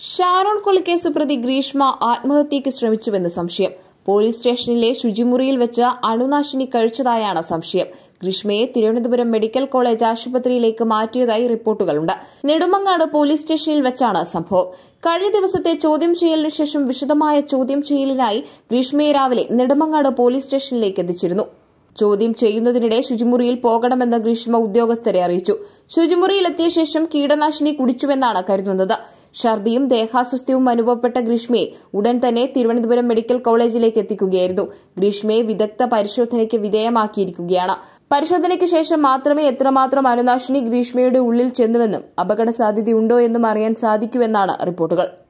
ഷാരോൺ കൊലക്കേസ് പ്രതി ഗ്രീഷ്മ ആത്മഹത്യയ്ക്ക് ശ്രമിച്ചുവെന്ന് സംശയം പോലീസ് സ്റ്റേഷനിലെ ശുചിമുറിയിൽ വെച്ച് അണുനാശിനി കഴിച്ചതായാണ് സംശയം ഗ്രീഷ്മയെ തിരുവനന്തപുരം മെഡിക്കൽ കോളേജ് ആശുപത്രിയിലേക്ക് മാറ്റിയതായി റിപ്പോർട്ടുകളുണ്ട് നെടുമങ്ങാട് പോലീസ് സ്റ്റേഷനിൽ വെച്ചാണ് സംഭവം കഴിഞ്ഞ ദിവസത്തെ ചോദ്യം ചെയ്യലിനു ശേഷം വിശദമായ ചോദ്യം ചെയ്യലിനായി ഗ്രീഷ്മയെ രാവിലെ നെടുമങ്ങാട് പോലീസ് സ്റ്റേഷനിലേക്ക് എത്തിച്ചിരുന്നു ചോദ്യം ചെയ്യുന്നതിനിടെ ശുചിമുറിയിൽ പോകണമെന്ന് ഗ്രീഷ്മ ഉദ്യോഗസ്ഥരെ അറിയിച്ചു ശുചിമുറിയിലെത്തിയ ശേഷം കീടനാശിനി കുടിച്ചുവെന്നാണ് കരുതുന്നത് ഛർദിയും ദേഹാസ്വസ്ഥ്യവും അനുഭവപ്പെട്ട ഗ്രീഷ്മയെ ഉടൻ തന്നെ തിരുവനന്തപുരം മെഡിക്കൽ കോളേജിലേക്ക് എത്തിക്കുകയായിരുന്നു ഗ്രീഷ്മയെ വിദഗ്ധ പരിശോധനയ്ക്ക് വിധേയമാക്കിയിരിക്കുകയാണ് പരിശോധനയ്ക്ക് ശേഷം മാത്രമേ എത്രമാത്രം അണുനാശിനി ഗ്രീഷ്മയുടെ ഉള്ളിൽ ചെന്നുവെന്നും അപകട സാധ്യതയുണ്ടോ എന്നും അറിയാൻ സാധിക്കൂവെന്നാണ് റിപ്പോർട്ടുകൾ